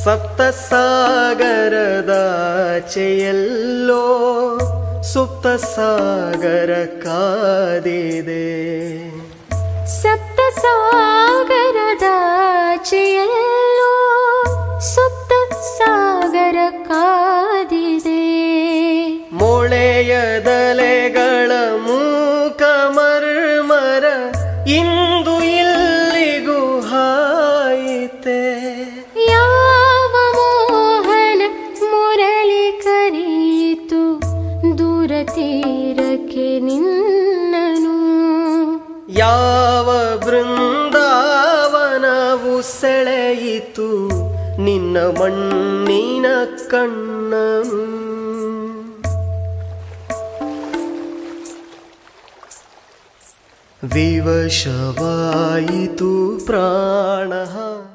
ಸಪ್ತ ಸಾಗರದಾಚೆಯಲ್ಲೋ ಸುಪ್ತ ಸಾಗರ ಕಾದಿದೆ ಸಪ್ತ ಸಾಗರದಾಚೆಯಲ್ಲೋ ಸುಪ್ತ ಸಾಗರ ಕಾದಿದೆ ಮೊಳೆಯದಲೆಗಳ ಮೂಕ ಮರ್ಮರ ಇಂದು ಇಲ್ಲಿಗೂ ಹಾಯಿತೆ ಯಾವ ಮೋಹನ ಮುರಳಿ ಕರೀತು ದೂರ ತೀರಕ್ಕೆ ನಿನ್ನನು ಯಾವ ಬೃಂದಾವನವು ಸೆಳೆಯಿತು ನಿನ್ನ ಮಣ್ಣಿನ ಕಣ್ಣನು ವಿವಶವಾಯಿತು ಪ್ರಾಣ